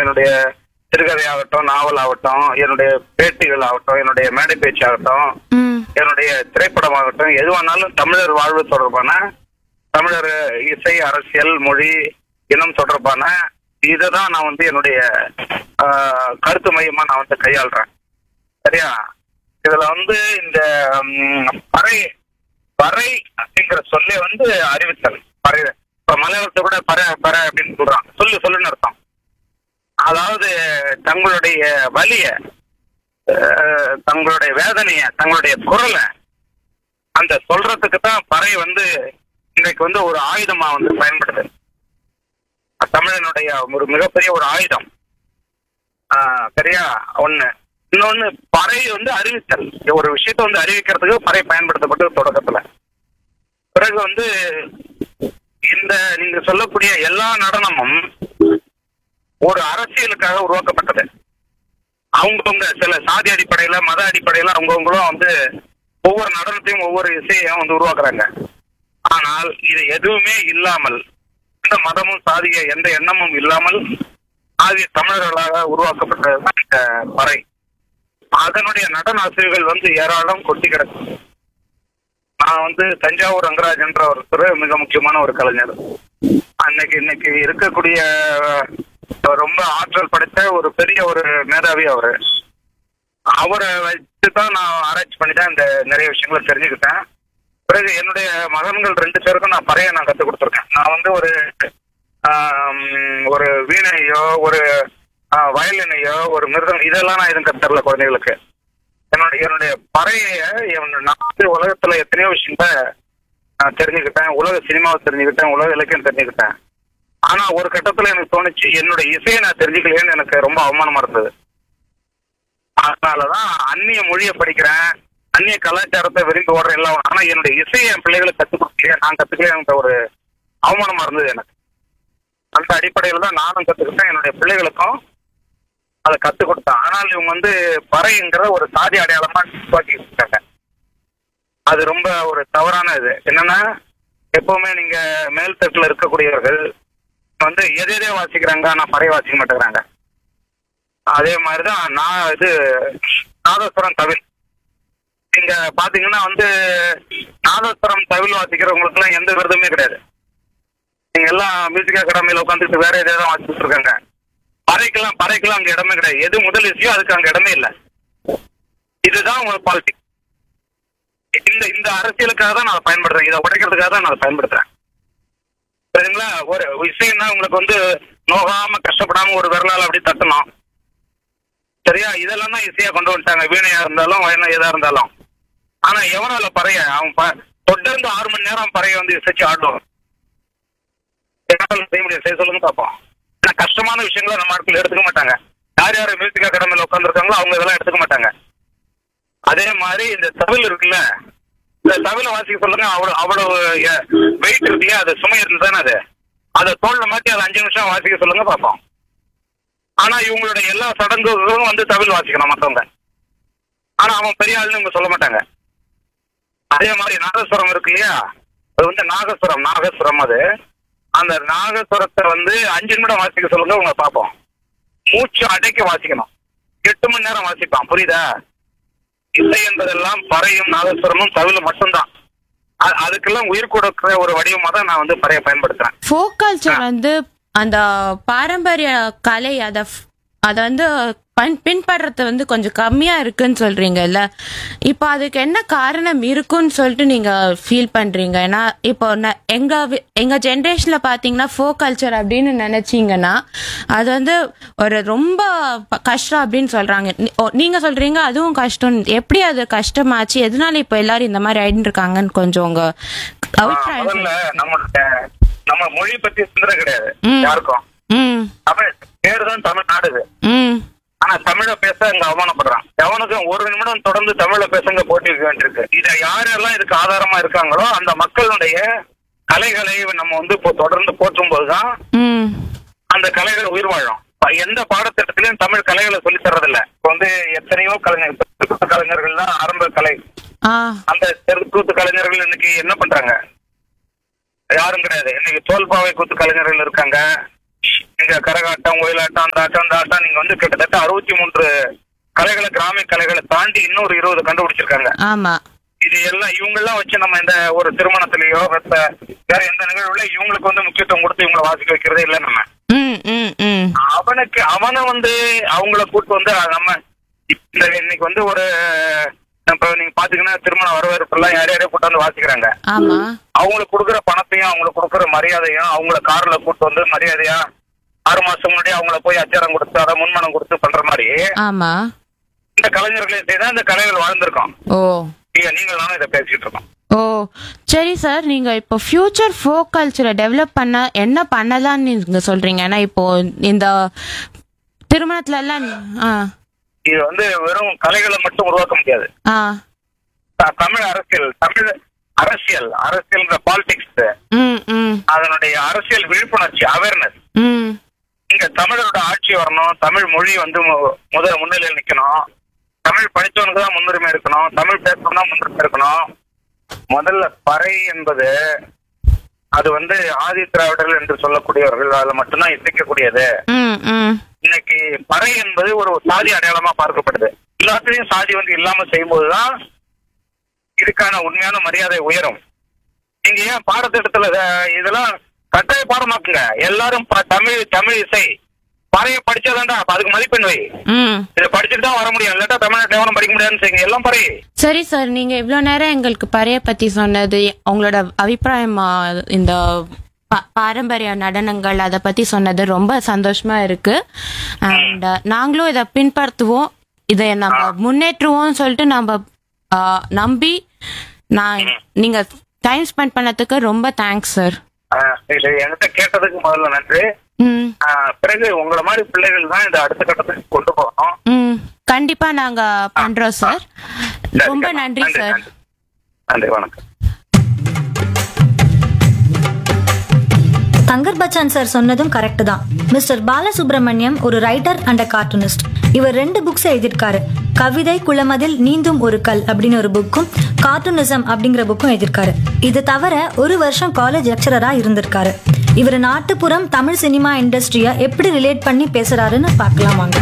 என்னுடைய சிறுகதை ஆகட்டும் நாவல் ஆகட்டும் என்னுடைய பேட்டிகள் ஆகட்டும் என்னுடைய மேடை பேச்சு ஆகட்டும் ம் என்னுடைய திரைப்படமாகட்டும் எதுவானாலும் தமிழர் வாழ்வு தொடர்பான தமிழர் இசை அரசியல் மொழி இனம் தொடர்பான இதை தான் நான் வந்து என்னுடைய ஆஹ், கருத்து மையமா நான் வந்து கையாளுறேன் சரியா இதுல வந்து இந்த ம், பறை பறை அப்படிங்கிற சொல்லே வந்து அறிவித்தல் பறை இப்ப மலையாளத்தை கூட பறை பறை அப்படின்னு சொல்றான் சொல்லு சொல்லுன்னு அர்த்தம் அதாவது தங்களுடைய வலிய அஹ், தங்களுடைய வேதனைய தங்களுடைய குரலை அந்த சொல்றதுக்கு தான் பறை வந்து இன்னைக்கு வந்து ஒரு ஆயுதமா வந்து பயன்படுது தமிழனுடைய ஒரு மிகப்பெரிய ஒரு ஆயுதம் ஆஹ், சரியா ஒண்ணு இன்னொன்னு பறை வந்து அறிவித்தல் ஒரு விஷயத்தை வந்து அறிவிக்கிறதுக்கு பறை பயன்படுத்தப்பட்டது தொடக்கத்துல பிறகு வந்து இந்த நீங்க சொல்லக்கூடிய எல்லா நடனமும் ஒரு அரசியலுக்காக உருவாக்கப்பட்டது அவங்கவுங்க சில சாதி அடிப்படையில மத அடிப்படையில அவங்கவுங்களும் வந்து ஒவ்வொரு நடனத்தையும் ஒவ்வொரு இசையையும் வந்து உருவாக்குறாங்க ஆனால் இது எதுவுமே இல்லாமல் எந்த மதமும் சாதிய எந்த எண்ணமும் இல்லாமல் ஆதிய தமிழர்களாக உருவாக்கப்பட்டதுதான் இந்த பறை அதனுடைய நடன ஆசிரியர்கள் வந்து ஏராளம் கொட்டி கிடக்கும் நான் வந்து தஞ்சாவூர் ரங்கராஜ் என்ற ஒருத்தர் மிக முக்கியமான ஒரு கலைஞர் அன்னைக்கு இன்னைக்கு இருக்கக்கூடிய அஹ், ரொம்ப ஆற்றல் படைத்த ஒரு பெரிய ஒரு மேதாவி அவரு அவரை வச்சு தான் நான் ஆராய்ச்சி பண்ணி தான் இந்த நிறைய விஷயங்களை தெரிஞ்சுக்கிட்டேன் பிறகு என்னுடைய மகன்கள் ரெண்டு பேருக்கும் நான் பறைய நான் கற்றுக் கொடுத்துருக்கேன் நான் வந்து ஒரு ஆம், ஒரு வீணையோ ஒரு ஆ, வயலினையோ ஒரு மிருதம் இதெல்லாம் நான் எதுவும் கற்றுத்தரல குழந்தைகளுக்கு என்னுடைய என்னுடைய பறைய என் நான் வந்து உலகத்துல எத்தனையோ விஷயத்த நான் தெரிஞ்சுக்கிட்டேன் உலக சினிமாவை தெரிஞ்சுக்கிட்டேன் உலக இலக்கியம் தெரிஞ்சுக்கிட்டேன் ஆனா ஒரு கட்டத்துல எனக்கு தோணுச்சு என்னுடைய இசையை நான் தெரிஞ்சுக்கலையேன்னு எனக்கு ரொம்ப அவமானமா இருந்தது அதனாலதான் அந்நிய மொழியை படிக்கிறேன் அந்நிய கலாச்சாரத்தை விரும்பி ஓடுற எல்லாம் ஆனா என்னுடைய இசையை என் பிள்ளைகளுக்கு கத்துக் கொடுக்கலையே நான் கத்துக்கலையே ஒரு அவமானமா இருந்தது எனக்கு அந்த அடிப்படையில தான் நானும் கத்துக்கிட்டேன் என்னுடைய பிள்ளைகளுக்கும் அதை கத்துக் கொடுத்தேன் ஆனால் இவங்க வந்து பறைங்கிற ஒரு சாதி அடையாளமா உருவாக்கி இருக்காங்க அது ரொம்ப ஒரு தவறான இது என்னன்னா எப்பவுமே நீங்க மேல்தட்டுல இருக்கக்கூடியவர்கள் வந்து எதை எதையோ வாசிக்கிறாங்க ஆனா பறை வாசிக்க மாட்டேங்கிறாங்க அதே மாதிரிதான் நான் இது நாதஸ்வரம் தவில் நீங்க பாத்தீங்கன்னா வந்து நாதஸ்வரம் தவில் வாசிக்கிறவங்களுக்கு எல்லாம் எந்த விருதுமே கிடையாது நீங்க எல்லாம் மியூசிக் அகாடமியில உட்காந்துட்டு வேற எதாவது வாசிச்சுட்டு இருக்காங்க பறைக்கெல்லாம் பறைக்கெல்லாம் அங்க இடமே கிடையாது எது முதல் விஷயம் அதுக்கு அங்க இடமே இல்லை இதுதான் உங்க பாலிட்டிக்ஸ் இந்த இந்த அரசியலுக்காக தான் நான் அதை பயன்படுத்துறேன் இதை உடைக்கிறதுக்காக தான் நான் அதை பயன்படுத்துறேன் சரிங்களா ஒரு விஷயம்னா உங்களுக்கு வந்து நோகாம கஷ்டப்படாம ஒரு விரலால் அப்படி தட்டணும் சரியா இதெல்லாம் தான் ஈஸியா கொண்டு வந்துட்டாங்க வீணையா இருந்தாலும் வயனா எதா இருந்தாலும் ஆனா எவனால பறைய அவன் ப- தொடர்ந்து ஆறு மணி நேரம் பறைய வந்து இசைச்சு ஆடுவான் என்னால செய்ய முடியாது செய்ய சொல்லுங்க பார்ப்போம் ஆனா கஷ்டமான விஷயங்களை நம்ம ஆட்கள் எடுத்துக்க மாட்டாங்க யார் யார் மியூசிக் அகாடமியில் உட்காந்துருக்காங்களோ அவங்க இதெல்லாம் எடுத்துக்க மாட்டாங்க அதே மாதிரி இந்த தவில் இருக்குல்ல இந்த தவில வாசிக்க சொல்லுங்க அவ்வளவு அவ்வளவு வெயிட் இருக்கு இல்லையா அது சுமை இருந்து தானே அது அதை தோல்ல மாட்டி அதை அஞ்சு நிமிஷம் வாசிக்க சொல்லுங்க பார்ப்போம் ஆனா இவங்களுடைய எல்லா சடங்குகளும் வந்து தவில் வாசிக்கணும் மத்தவங்க ஆனா அவன் பெரிய ஆளுன்னு இவங்க சொல்ல மாட்டாங்க அதே மாதிரி நாகஸ்வரம் இருக்கு இல்லையா அது வந்து நாகஸ்வரம் நாகஸ்வரம் அது அந்த நாகஸ்வரத்தை வந்து அஞ்சு நிமிடம் வாசிக்க சொல்லுங்க உங்க பார்ப்போம் மூச்சு அடைக்க வாசிக்கணும் எட்டு மணி நேரம் வாசிப்பான் புரியுதா இசை என்பதெல்லாம் பறையும் நாதஸ்வரமும் தவிலும் மட்டும்தான் அ- அதுக்கெல்லாம் உயிர் கொடுக்கிற ஒரு வடிவமா தான் நான் வந்து பறையை பயன்படுத்துறேன் ஃபோக் கல்ச்சர் வந்து அந்த பாரம்பரிய கலை அதை அதை வந்து பன் பின்பற்றுறது வந்து கொஞ்சம் கம்மியா இருக்குன்னு சொல்றீங்கல்ல இப்போ அதுக்கு என்ன காரணம் இருக்குன்னு சொல்லிட்டு நீங்க ஃபீல் பண்றீங்க ஏன்னா இப்போ ந- எங்க வி- எங்க ஜென்ரேஷன்ல பாத்தீங்கன்னா ஃபோக் கல்ச்சர் அப்படின்னு நினைச்சீங்கன்னா அது வந்து ஒரு ரொம்ப ப- கஷ்டம் அப்படின்னு சொல்றாங்க நீ- ஓ, நீங்க சொல்றீங்க அதுவும் கஷ்டம் எப்படி அது கஷ்டமாச்சு எதனால இப்போ எல்லாரும் இந்த மாதிரி ஆயிட்டு இருக்காங்கன்னு கொஞ்சம் உங்க ஆ, அபிப்பிராயம் முதல்ல நம்மளுடைய நம்ம மொழி பத்தி சிந்தனை கிடையாது ம். யாருக்கும் ம் தமிழ் பேரு தான் தமிழ்நாடு இது. ம் ஆனா தமிழ பேச இங்க அவமானப்படுறான் எவனுக்கும் ஒரு நிமிடம் தொடர்ந்து தமிழ்ல பேசுங்க போட்டி வைக்க வேண்டியிருக்கு இதை யாரெல்லாம் இதுக்கு ஆதாரமா இருக்காங்களோ அந்த மக்களுடைய கலைகளை நம்ம வந்து இப்போ தொடர்ந்து போற்றும் போதுதான் ம் அந்த கலைகள் உயிர் வாழும் இப்ப எந்த பாடத்திட்டத்திலயும் தமிழ் கலைகளை சொல்லி தர்றதில்ல இப்ப வந்து எத்தனையோ கலைஞர் தெருக்கூத்து கலைஞர்கள் தான் ஆரம்ப கலை ஆ அந்த தெருக்கூத்து கலைஞர்கள் இன்னைக்கு என்ன பண்றாங்க யாரும் கிடையாது இன்னைக்கு தோல்பாவை கூத்து கலைஞர்கள் இருக்காங்க இங்க கரகாட்டம் ஒயிலாட்டம் அந்த ஆட்டம் அந்த ஆட்டம் நீங்க வந்து கிட்டத்தட்ட அறுபத்தி மூன்று கலைகளை கிராமிய கலைகளை தாண்டி இன்னொரு இருபது கண்டுபிடிச்சிருக்காங்க ஆமா இது எல்லாம் இவங்க எல்லாம் வச்சு நம்ம இந்த ஒரு திருமணத்திலயோ மத்த வேற எந்த நிகழ்வுல இவங்களுக்கு வந்து முக்கியத்துவம் கொடுத்து இவங்களை வாசிக்க வைக்கிறதே இல்லை நம்ம ம் ம் ம் அவனுக்கு அவனை வந்து அவங்கள கூட்டு வந்து அஹ், நம்ம இந்த இன்னைக்கு வந்து ஒரு இப்ப நீங்க பாத்தீங்கன்னா திருமண வரவேற்பு எல்லாம் யார் யாரையும் கூட்டு வந்து வாசிக்கிறாங்க ஆமா அவங்களுக்கு கொடுக்குற பணத்தையும் அவங்களுக்கு கொடுக்குற மரியாதையும் அவங்கள கார்ல கூட்டு வந்து மரியாதையா ஆறு மாசம் முன்னாடி அவங்கள போய் அச்சாரம் கொடுத்து அதை முன்மணம் கொடுத்து பண்ற மாதிரி ஆமா இந்த கலைஞர்களையும் செய்தா இந்த கலைகள் வாழ்ந்திருக்கோம் ஓ நீங்க நீங்கள் நானும் இதை பேசிக்கிட்டு இருக்கோம் ஓ சரி சார் நீங்க இப்போ ஃபியூச்சர் ஃபோக் கல்ச்சரை டெவலப் பண்ண என்ன பண்ணலாம்னு நீங்க சொல்றீங்க ஏன்னா இப்போ இந்த திருமணத்துல எல்லாம் ஆ இது வந்து வெறும் கலைகளை மட்டும் உருவாக்க முடியாது ஆ த- தமிழ் அரசியல் தமிழ் அரசியல் அரசியல் பாலிடிக்ஸ் ம் ம் அதனுடைய அரசியல் விழிப்புணர்ச்சி அவேர்னஸ் ம் இங்க தமிழரோட ஆட்சி வரணும் தமிழ் மொழி வந்து மு- முதல் முன்னிலையில் நிக்கணும் தமிழ் படிச்சவனுக்கு தான் முன்னுரிமை இருக்கணும் தமிழ் பேசணும் தான் முன்னுரிமை இருக்கணும் முதல்ல பறை என்பது அது வந்து ஆதி திராவிடர்கள் என்று சொல்லக்கூடியவர்கள் அதில் மட்டும்தான் இசைக்கக்கூடியது ம் ம் இன்னைக்கு பறை என்பது ஒரு சாதி அடையாளமா பார்க்கப்படுது எல்லாத்துலயும் சாதி வந்து இல்லாம செய்யும்போதுதான் இதுக்கான உண்மையான மரியாதை உயரும் நீங்க ஏன் பாடத்திட்டத்துல அஹ், இதெல்லாம் கட்டாய பாடமாக்குங்க எல்லாரும் ப- தமிழ் தமிழ் இசை பறைய படிச்சாதான்டா அப்ப அதுக்கு மதிப்பெண் வை ம் இதை படிச்சுட்டு தான் வர முடியும் இல்லாட்டா தமிழ்நாட்டை எவனும் படிக்க முடியாதுன்னு செய்யுங்க எல்லாம் பறை சரி சார் நீங்க இவ்வளோ நேரம் எங்களுக்கு பறைய பத்தி சொன்னது உங்களோட அபிப்பிராயம் ஆ, இந்த பா- பாரம்பரிய நடனங்கள் அதை பத்தி சொன்னது ரொம்ப சந்தோஷமா இருக்கு அண்ட் நாங்களும் இதை பின்பற்றுவோம் இதை நம்ம முன்னேற்றுவோம்னு சொல்லிட்டு நம்ம ஆ, நம்பி நான் நீங்க டைம் ஸ்பெண்ட் பண்ணதுக்கு ரொம்ப தேங்க்ஸ் சார் அஹ், இது என்கிட்ட கேட்டதுக்கு முதல்ல நன்றி ம் அஹ், பிறகு உங்களை மாதிரி பிள்ளைகள் தான் இந்த அடுத்த கட்டத்துக்கு கொண்டு போகணும் ம் கண்டிப்பா நாங்க பண்றோம் சார் சரி, ரொம்ப சரி. நன்றி சார் நன்றி. நன்றி வணக்கம் தங்கர் பச்சான் சார் சொன்னதும் கரெக்ட் தான் மிஸ்டர் பாலசுப்ரமணியம் ஒரு ரைட்டர் அண்ட் அ கார்ட்டூனிஸ்ட் இவர் ரெண்டு புக்ஸ் எழுதியிருக்காரு கவிதை குளமதில் நீந்தும் ஒரு கல் அப்படின்னு ஒரு புக்கும் கார்ட்டூனிசம் அப்படிங்கிற புக்கும் எழுதியிருக்காரு இது தவிர ஒரு வருஷம் காலேஜ் லெக்சரரா இருந்திருக்காரு இவர் நாட்டுப்புறம் தமிழ் சினிமா இண்டஸ்ட்ரியை எப்படி ரிலேட் பண்ணி பேசுறாருன்னு பார்க்கலாம் வாங்க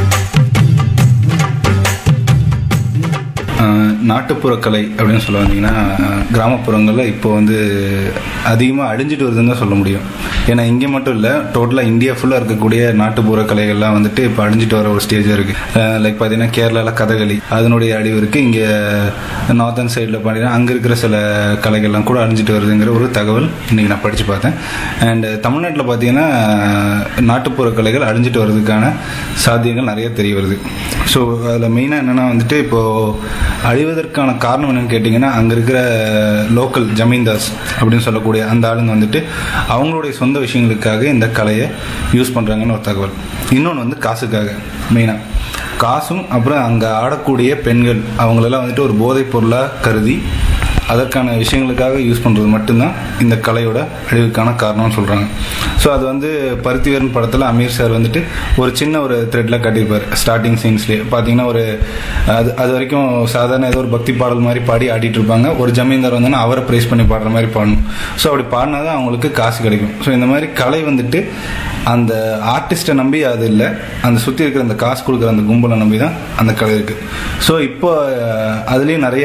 ஆஹ் நாட்டுப்புற கலை அப்படின்னு சொல்ல வந்தீங்கன்னா கிராமப்புறங்களில் இப்போ வந்து அதிகமாக அழிஞ்சிட்டு வருதுன்னு தான் சொல்ல முடியும் ஏன்னா இங்கே மட்டும் இல்லை டோட்டலாக இந்தியா ஃபுல்லாக இருக்கக்கூடிய நாட்டுப்புற கலைகள்லாம் வந்துட்டு இப்போ அழிஞ்சிட்டு வர ஒரு ஸ்டேஜாக இருக்குது லைக் பார்த்தீங்கன்னா கேரளாவில் கதகளி அதனுடைய அழிவு இருக்குது இங்கே நார்த்தன் சைடில் பார்த்தீங்கன்னா அங்கே இருக்கிற சில கலைகள்லாம் கூட அழிஞ்சிட்டு வருதுங்கிற ஒரு தகவல் இன்றைக்கி நான் படித்து பார்த்தேன் அண்ட் தமிழ்நாட்டில் பார்த்தீங்கன்னா நாட்டுப்புற கலைகள் அழிஞ்சிட்டு வர்றதுக்கான சாத்தியங்கள் நிறைய தெரிய வருது ஸோ அதில் மெயினாக என்னென்னா வந்துட்டு இப்போது அழிவதற்கான காரணம் என்னன்னு கேட்டிங்கன்னா அங்கே இருக்கிற லோக்கல் ஜமீன்தாஸ் அப்படின்னு சொல்லக்கூடிய அந்த ஆளுங்க வந்துட்டு அவங்களுடைய சொந்த விஷயங்களுக்காக இந்த கலையை யூஸ் பண்ணுறாங்கன்னு ஒரு தகவல் இன்னொன்று வந்து காசுக்காக மெயினாக காசும் அப்புறம் அங்கே ஆடக்கூடிய பெண்கள் அவங்களெல்லாம் வந்துட்டு ஒரு போதைப் பொருளாக கருதி அதற்கான விஷயங்களுக்காக யூஸ் பண்ணுறது மட்டும்தான் இந்த கலையோட அழிவுக்கான காரணம்னு சொல்கிறாங்க ஸோ அது வந்து பருத்திவரன் படத்தில் அமீர் சார் வந்துட்டு ஒரு சின்ன ஒரு த்ரெட்டில் கட்டியிருப்பார் ஸ்டார்டிங் சீன்ஸ்லேயே பார்த்தீங்கன்னா ஒரு அது அது வரைக்கும் சாதாரண ஏதோ ஒரு பக்தி பாடல் மாதிரி பாடி ஆடிட்டு இருப்பாங்க ஒரு ஜமீன்தார் வந்தோன்னா அவரை ப்ரைஸ் பண்ணி பாடுற மாதிரி பாடணும் ஸோ அப்படி பாடினா தான் அவங்களுக்கு காசு கிடைக்கும் ஸோ இந்த மாதிரி கலை வந்துட்டு அந்த ஆர்டிஸ்ட்டை நம்பி அது இல்லை அந்த சுற்றி இருக்கிற அந்த காசு கொடுக்குற அந்த கும்பலை நம்பி தான் அந்த கலை இருக்குது ஸோ இப்போ அஹ், அதுலேயும் நிறைய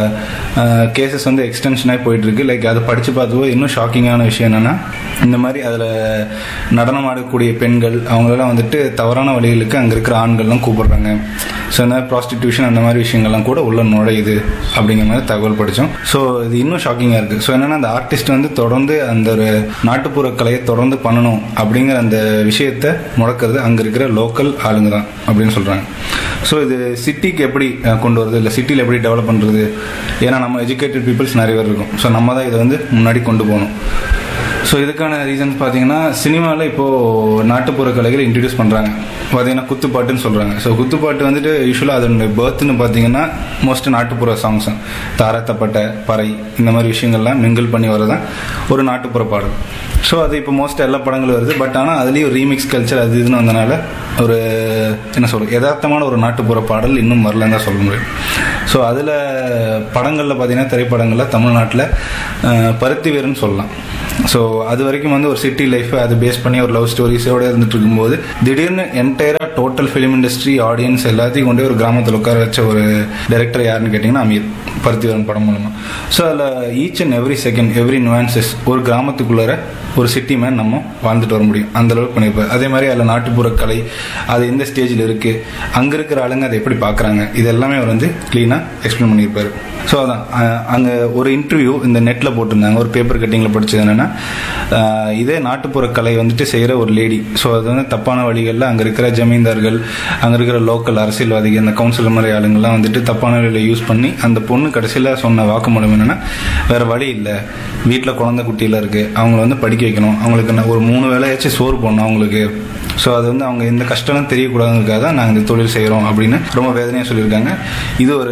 கேசஸ் வந்து எக்ஸ்டென்ஷன் ஆகி போயிட்டு இருக்கு லைக் அதை படித்து பார்த்தப்போ இன்னும் ஷாக்கிங்கான விஷயம் என்னன்னா இந்த மாதிரி அதில் நடனம் ஆடக்கூடிய பெண்கள் அவங்களெல்லாம் வந்துட்டு தவறான வழிகளுக்கு அங்கே இருக்கிற ஆண்கள்லாம் கூப்பிடுறாங்க ஸோ இந்த மாதிரி ப்ராஸ்டிடியூஷன் அந்த மாதிரி விஷயங்கள்லாம் கூட உள்ள நுழையுது அப்படிங்கிற மாதிரி தகவல் படித்தோம் ஸோ இது இன்னும் ஷாக்கிங்காக இருக்குது ஸோ என்னன்னா அந்த ஆர்டிஸ்ட் வந்து தொடர்ந்து அந்த ஒரு நாட்டுப்புற கலையை தொடர்ந்து பண்ணணும் அப்படிங்கிற அந்த விஷயத்தை முடக்கிறது அங்கே இருக்கிற லோக்கல் ஆளுங்க தான் அப்படின்னு சொல்கிறாங்க ஸோ இது சிட்டிக்கு எப்படி அஹ், கொண்டு வருது இல்லை சிட்டியில் எப்படி டெவலப் பண்ணுறது ஏன்னா நம்ம எஜுகேட்டட் பீப்புள்ஸ் நிறைய பேர் இருக்கும் ஸோ நம்ம தான் இதை வந்து முன்னாடி கொண்டு போகணும் ஸோ இதுக்கான ரீசன்ஸ் பார்த்தீங்கன்னா சினிமாவில் இப்போது நாட்டுப்புற கலைகளை இன்ட்ரடியூஸ் பண்ணுறாங்க பார்த்தீங்கன்னா குத்துப்பாட்டுன்னு சொல்கிறாங்க ஸோ குத்துப்பாட்டு வந்துட்டு யூஸ்வலாக அதனுடைய பர்த்னு பார்த்தீங்கன்னா மோஸ்ட் நாட்டுப்புற சாங்ஸ் தான் தாரத்தப்பட்ட பறை இந்த மாதிரி விஷயங்கள்லாம் மிங்கிள் பண்ணி வரதான் ஒரு நாட்டுப்புற பாடல் ஸோ அது இப்போ மோஸ்ட் எல்லா படங்களும் வருது பட் ஆனால் அதுலேயும் ரீமிக்ஸ் கல்ச்சர் அது இதுன்னு வந்தனால ஒரு என்ன சொல்றது யதார்த்தமான ஒரு நாட்டுப்புற பாடல் இன்னும் வரலன்னு தான் சொல்ல முடியும் ஸோ அதில் படங்களில் பார்த்தீங்கன்னா திரைப்படங்களில் தமிழ்நாட்டில் அஹ், பருத்தி வீரன் சொல்லலாம் ஸோ அது வரைக்கும் வந்து ஒரு சிட்டி லைஃப் அது பேஸ் பண்ணி ஒரு லவ் ஸ்டோரிஸோட இருந்துட்டு இருக்கும்போது திடீர்னு என்டையரா டோட்டல் ஃபிலிம் இண்டஸ்ட்ரி ஆடியன்ஸ் எல்லாத்தையும் கொண்டு போய் ஒரு கிராமத்தில் உட்கார வச்ச ஒரு டைரக்டர் யாருன்னு கேட்டிங்கன்னா அமீர் பருத்திவரன் படம் மூலமா ஸோ அதில் each and every second every nuances ஒரு கிராமத்துக்குள்ளார ஒரு சிட்டி மேன் நம்ம வாழ்ந்துட்டு வர முடியும் அந்த அளவுக்கு பண்ணியிருப்பார் அதே மாதிரி அதில் நாட்டுப்புற கலை அது எந்த ஸ்டேஜில் இருக்கு அங்கே இருக்கிற ஆளுங்க அதை எப்படி பார்க்குறாங்க இது எல்லாமே அவர் வந்து க்ளீனாக எக்ஸ்பிளைன் பண்ணியிருப்பாரு ஸோ அதான் அஹ், அங்கே ஒரு இன்டர்வியூ இந்த நெட்டில் போட்டிருந்தாங்க ஒரு பேப்பர் கட்டிங்கில் படிச்சது என்னன்னா அஹ், இதே நாட்டுப்புற கலை வந்துட்டு செய்கிற ஒரு லேடி ஸோ அது வந்து தப்பான வழிகளில் அங்கே இருக்கிற ஜமீன்தார்கள் அங்கே இருக்கிற லோக்கல் அரசியல்வாதிகள் அந்த கவுன்சிலர் மாதிரி ஆளுங்கள்லாம் வந்துட்டு தப்பான வழியில் யூஸ் பண்ணி அந்த பொண்ணு கடைசியில் சொன்ன வாக்குமூலம் என்னன்னா வேற வழி இல்லை வீட்டில் குழந்தை குட்டியில் இருக்கு அவங்கள வந்து படிக்க வைக்கணும் அவங்களுக்கு நான் ஒரு மூணு வேலையாச்சும் சோறு போடணும் அவங்களுக்கு ஸோ அது வந்து அவங்க எந்த கஷ்டம் தெரியக்கூடாதுங்கிறதுக்காக தான் நாங்கள் இந்த தொழில் செய்கிறோம் அப்படின்னு ரொம்ப வேதனையாக சொல்லியிருக்காங்க இது ஒரு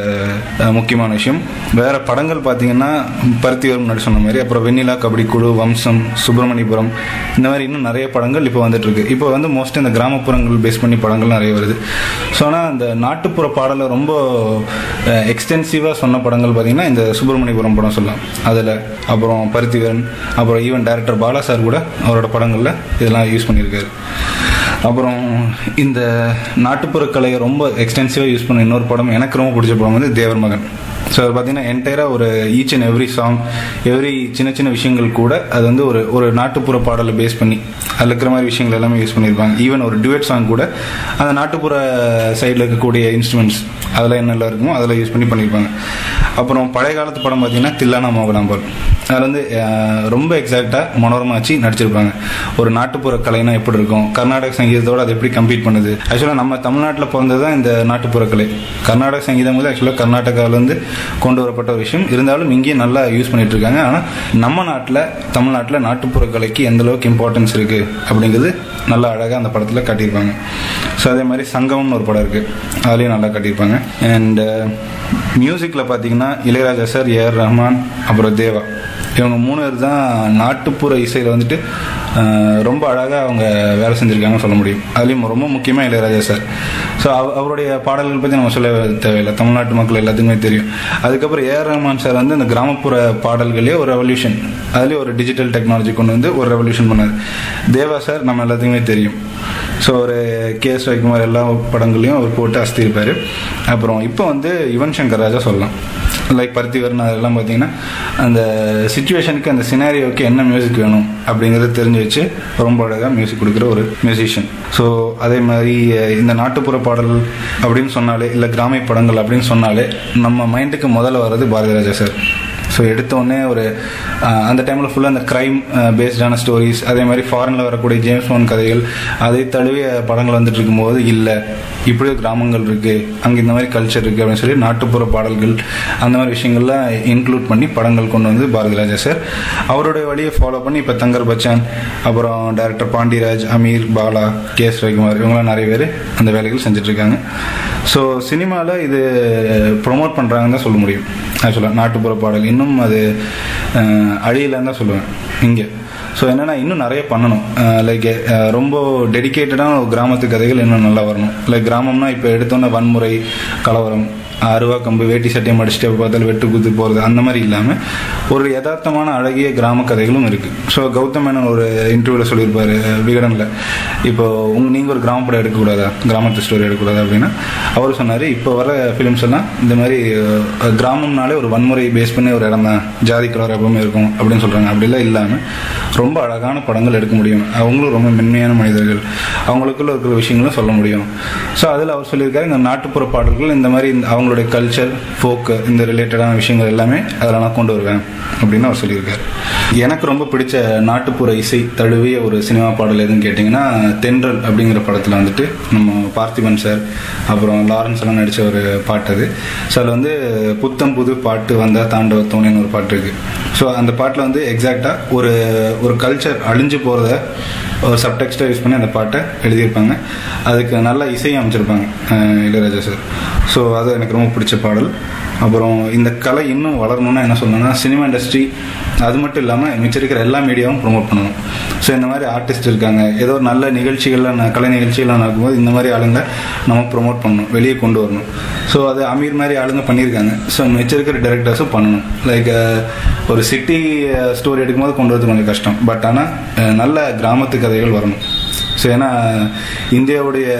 அஹ், முக்கியமான விஷயம் வேற படங்கள் பார்த்தீங்கன்னா பருத்திவரம் முன்னாடி சொன்ன மாதிரி அப்புறம் வெண்ணிலா கபடி குழு வம்சம் சுப்பிரமணியபுரம் இந்த மாதிரி இன்னும் நிறைய படங்கள் இப்போ வந்துட்டு இருக்கு இப்போ வந்து மோஸ்ட் இந்த கிராமப்புறங்கள் பேஸ் பண்ணி படங்கள் நிறைய வருது ஸோ ஆனால் அந்த நாட்டுப்புற பாடலை ரொம்ப எக்ஸ்டென்சிவாக சொன்ன படங்கள் பார்த்தீங்கன்னா இந்த சுப்பிரமணியபுரம் படம் சொல்லலாம் அதில் அப்புறம் பருத்திவரன் அப்புறம் ஈவன் டைரக்டர் பாலா சார் கூட அவரோட படங்களில் இதெல்லாம் யூஸ் பண்ணியிருக்காரு அப்புறம் இந்த நாட்டுப்புற கலையை ரொம்ப எக்ஸ்டென்சிவாக யூஸ் பண்ண இன்னொரு படம் எனக்கு ரொம்ப பிடிச்ச படம் வந்து தேவர் மகன் ஸோ அது பார்த்தீங்கன்னா என்டையராக ஒரு each and every song every சின்ன சின்ன விஷயங்கள் கூட அது வந்து ஒரு ஒரு நாட்டுப்புற பாடலை பேஸ் பண்ணி அதில் இருக்கிற மாதிரி விஷயங்கள் எல்லாமே யூஸ் பண்ணியிருப்பாங்க ஈவன் ஒரு டுவெட் சாங் கூட அந்த நாட்டுப்புற சைடில் இருக்கக்கூடிய இன்ஸ்ட்ருமெண்ட்ஸ் அதெல்லாம் என்னெல்லாம் இருக்குமோ அதெல்லாம் யூஸ் பண்ணி பண்ணியிருப்பாங்க அப்புறம் பழைய காலத்து படம் பார்த்தீங்கன்னா தில்லானா மோகனாம்பால் அதில் வந்து அஹ், ரொம்ப எக்ஸாக்டாக மனோரமாச்சு நடிச்சிருப்பாங்க ஒரு நாட்டுப்புற கலைனா எப்படி இருக்கும் கர்நாடக சங்கீதத்தோட அது எப்படி கம்பீட் பண்ணுது ஆக்சுவலாக நம்ம தமிழ்நாட்டில் பிறந்தது தான் இந்த நாட்டுப்புற கலை கர்நாடக சங்கீதம் வந்து ஆக்சுவலாக கர்நாடகாவிலேருந்து கொண்டு வரப்பட்ட ஒரு விஷயம் இருந்தாலும் இங்கேயும் நல்லா யூஸ் பண்ணிட்டு இருக்காங்க ஆனால் நம்ம நாட்டில் தமிழ்நாட்டில் நாட்டுப்புற கலைக்கு எந்த அளவுக்கு இம்பார்ட்டன்ஸ் இருக்கு அப்படிங்கிறது நல்லா அழகாக அந்த படத்தில் காட்டியிருப்பாங்க ஸோ அதே மாதிரி சங்கமம்னு ஒரு படம் இருக்கு அதுலேயும் நல்லா காட்டியிருப்பாங்க அண்ட் மியூசிக்கில் பார்த்தீங்கன்னா இளையராஜா சார் ஏஆர் ரஹ்மான் அப்புறம் தேவா இவங்க மூணு பேர் தான் நாட்டுப்புற இசையில் வந்துட்டு அஹ், ரொம்ப அழகாக அவங்க வேலை செஞ்சுருக்காங்கன்னு சொல்ல முடியும் அதுலேயும் ரொம்ப முக்கியமாக இளையராஜா சார் ஸோ அவருடைய பாடல்கள் பற்றி நம்ம சொல்ல தேவையில்லை தமிழ்நாட்டு மக்கள் எல்லாத்துக்குமே தெரியும் அதுக்கப்புறம் ஏஆர் ரஹ்மான் சார் வந்து இந்த கிராமப்புற பாடல்களே ஒரு ரெவல்யூஷன் அதுலேயே ஒரு டிஜிட்டல் டெக்னாலஜி கொண்டு வந்து ஒரு ரெவல்யூஷன் பண்ணார் தேவா சார் நம்ம எல்லாத்துக்குமே தெரியும் ஸோ ஒரு கே எஸ் ரவிக்குமார் எல்லா படங்களையும் அவர் போட்டு அஸ்திருப்பார் அப்புறம் இப்போ வந்து யுவன் சங்கர் ராஜா சொல்லலாம் லைக் பருத்திவரன் அதெல்லாம் பார்த்தீங்கன்னா அந்த சுச்சுவேஷனுக்கு அந்த சினாரியோக்கு என்ன மியூசிக் வேணும் அப்படிங்கிறத தெரிஞ்சு வச்சு ரொம்ப அழகாக மியூசிக் கொடுக்குற ஒரு மியூசிஷியன் ஸோ அதே மாதிரி அஹ், இந்த நாட்டுப்புற பாடல் அப்படின்னு சொன்னாலே இல்லை கிராமிய படங்கள் அப்படின்னு சொன்னாலே நம்ம மைண்டுக்கு முதல்ல வர்றது பாரதிராஜா சார் ஸோ எடுத்தோடனே ஒரு அஹ், அந்த டைமில் ஃபுல்லாக அந்த க்ரைம் பேஸ்டான ஸ்டோரிஸ் அதே மாதிரி ஃபாரினில் வரக்கூடிய ஜேம்ஸ் பாண்ட் கதைகள் அதை தழுவிய படங்கள் வந்துட்டு இருக்கும்போது இல்லை இப்படி ஒரு கிராமங்கள் இருக்கு அங்கே இந்த மாதிரி கல்ச்சர் இருக்கு அப்படின்னு சொல்லி நாட்டுப்புற பாடல்கள் அந்த மாதிரி விஷயங்கள்லாம் இன்க்ளூட் பண்ணி படங்கள் கொண்டு வந்து பாரதிராஜா சார் அவருடைய வழியை ஃபாலோ பண்ணி இப்போ தங்கர் பச்சான் அப்புறம் director Pandiraj Ameer Bala K S Ravikumar இவங்களாம் நிறைய பேர் அந்த வேலைகள் செஞ்சுட்டு இருக்காங்க ஸோ சினிமாவில் இது ப்ரொமோட் பண்ணுறாங்கன்னு தான் சொல்ல முடியும் ஆக்சுவலாக நாட்டுப்புற பாடல் இன்னும் அது அஹ், அழியலைன்னு தான் சொல்லுவேன் இங்கே ஸோ என்னன்னா இன்னும் நிறைய பண்ணணும் லைக் ரொம்ப டெடிக்கேட்டடான ஒரு கிராமத்து கதைகள் இன்னும் நல்லா வரணும் லைக் கிராமம்னா இப்போ எடுத்தோன்னே வன்முறை கலவரம் அருவா கம்பு வேட்டி சட்டையை மடிச்சுட்டு எப்ப பார்த்தாலும் வெட்டு குத்து போகிறது அந்த மாதிரி இல்லாமல் ஒரு யதார்த்தமான அழகிய கிராம கதைகளும் இருக்குது ஸோ கௌதம் மேனன் ஒரு இன்டர்வியூவில் சொல்லியிருப்பாரு விகடனில் இப்போ உங்க நீங்கள் ஒரு கிராமப்படம் எடுக்கக்கூடாதா கிராமத்து ஸ்டோரி எடுக்கக்கூடாதா அப்படின்னா அவர் சொன்னார் இப்போ வர ஃபிலிம்ஸ் எல்லாம் இந்த மாதிரி அஹ், கிராமம்னாலே ஒரு வன்முறை பேஸ் பண்ணி ஒரு இடம் தான் ஜாதி கலர் எப்பவுமே இருக்கும் அப்படின்னு சொல்கிறாங்க அப்படிலாம் இல்லாமல் ரொம்ப அழகான படங்கள் எடுக்க முடியும் அவங்களும் ரொம்ப மென்மையான மனிதர்கள் அவங்களுக்குள்ள இருக்கிற விஷயங்களும் சொல்ல முடியும் ஸோ அதில் அவர் சொல்லியிருக்காரு இந்த நாட்டுப்புற பாடல்கள் இந்த மாதிரி இந்த அவங்களுடைய கல்ச்சர் ஃபோக்கு இந்த ரிலேட்டடான விஷயங்கள் எல்லாமே அதில் நான் கொண்டு வருவேன் அப்படின்னு அவர் சொல்லியிருக்காரு எனக்கு ரொம்ப பிடிச்ச நாட்டுப்புற இசை தழுவிய ஒரு சினிமா பாடல் எதுன்னு கேட்டிங்கன்னா தென்றல் அப்படிங்கிற படத்தில் வந்துட்டு நம்ம பார்த்திபன் சார் அப்புறம் லாரன்ஸ் எல்லாம் நடித்த ஒரு பாட்டு அது ஸோ அதில் வந்து புத்தம் புது பாட்டு வந்தால் தாண்டவ தோணின்னு ஒரு பாட்டு இருக்குது ஸோ அந்த பாட்டில் வந்து எக்ஸாக்டாக ஒரு ஒரு கல்ச்சர் அழிஞ்சு போகிறத ஒரு சப்டெக்ஸ்டாக யூஸ் பண்ணி அந்த பாட்டை எழுதியிருப்பாங்க அதுக்கு நல்ல இசையும் அமைச்சிருப்பாங்க அஹ் இளையராஜா சார் ஸோ அது எனக்கு ரொம்ப பிடிச்ச பாடல் அப்புறம் இந்த கலை இன்னும் வளரணும்னா என்ன சொல்லணும்னா சினிமா இண்டஸ்ட்ரி அது மட்டும் இல்லாமல் மிச்சம் இருக்கிற எல்லா மீடியாவும் ப்ரோமோட் பண்ணணும் ஸோ இந்த மாதிரி ஆர்டிஸ்ட் இருக்காங்க ஏதோ ஒரு நல்ல நிகழ்ச்சிகள்லாம் ந- கலை நிகழ்ச்சிகள்லாம் நடக்கும்போது இந்த மாதிரி ஆளுங்களை நம்ம ப்ரோமோட் பண்ணணும் வெளியே கொண்டு வரணும் ஸோ அது அமீர் மாதிரி ஆளுங்க பண்ணியிருக்காங்க ஸோ மிச்சம் இருக்கிற டேரக்டர்ஸும் பண்ணணும் லைக் ஒரு சிட்டி ஸ்டோரி எடுக்கும்போது கொண்டு வரது கொஞ்சம் கஷ்டம் பட் ஆனால் நல்ல கிராமத்து கதைகள் வரணும் ஸோ ஏன்னா இந்தியாவுடைய